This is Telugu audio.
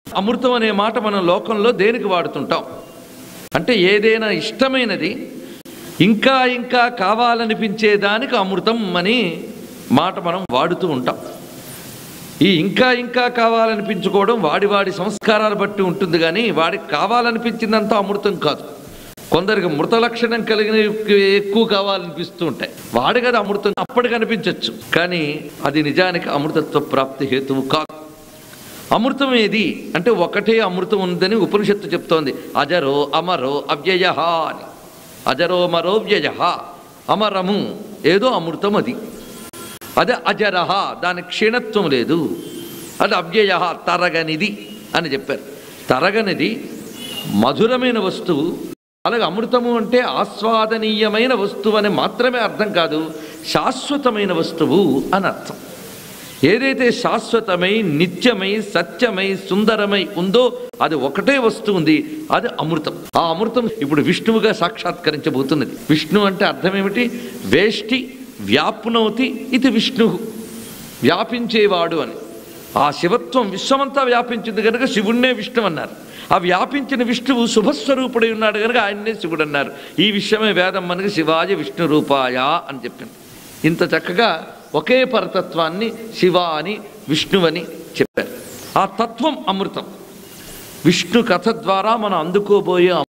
అమృతం అనే మాట మనం లోకంలో దేనికి వాడుతుంటాం అంటే ఏదైనా ఇష్టమైనది ఇంకా ఇంకా కావాలనిపించేదానికి అమృతం అని మాట మనం వాడుతూ ఉంటాం ఈ ఇంకా ఇంకా కావాలనిపించుకోవడం వాడి వాడి సంస్కారాలు బట్టి ఉంటుంది కానీ వాడికి కావాలనిపించిందంతా అమృతం కాదు కొందరికి మృత లక్షణం కలిగిన ఎక్కువ కావాలనిపిస్తూ ఉంటాయి వాడి కదా అమృతం అప్పటికి అనిపించవచ్చు కానీ అది నిజానికి అమృతత్వ ప్రాప్తి హేతువు కాదు అమృతం ఏది అంటే ఒకటే అమృతం ఉందని ఉపనిషత్తు చెప్తోంది అజరో అమరో అవ్యయ అని అజరో మరో వ్యయ అమరము ఏదో అమృతం అది అదే అజరహ దాని క్షీణత్వం లేదు అది అవ్యయ తరగనిది అని చెప్పారు తరగనిది మధురమైన వస్తువు అలాగే అమృతము అంటే ఆస్వాదనీయమైన వస్తువు అని మాత్రమే అర్థం కాదు శాశ్వతమైన వస్తువు అని అర్థం ఏదైతే శాశ్వతమై నిత్యమై సత్యమై సుందరమై ఉందో అది ఒకటే వస్తువు ఉంది అది అమృతం ఆ అమృతం ఇప్పుడు విష్ణువుగా సాక్షాత్కరించబోతున్నది విష్ణు అంటే అర్థం ఏమిటి వేష్టి వ్యాప్నోతి ఇది విష్ణు వ్యాపించేవాడు అని ఆ శివత్వం విశ్వమంతా వ్యాపించింది కనుక శివుణ్ణే విష్ణు అన్నారు ఆ వ్యాపించిన విష్ణువు శుభస్వరూపుడై ఉన్నాడు కనుక ఆయన్నే శివుడు అన్నారు ఈ విషయమే వేదం మనకి శివాయ విష్ణు రూపాయ అని చెప్పింది ఇంత చక్కగా ఒకే పరతత్వాన్ని శివ అని విష్ణువని చెప్పారు ఆ తత్వం అమృతం విష్ణు కథ ద్వారా మనం అందుకోబోయే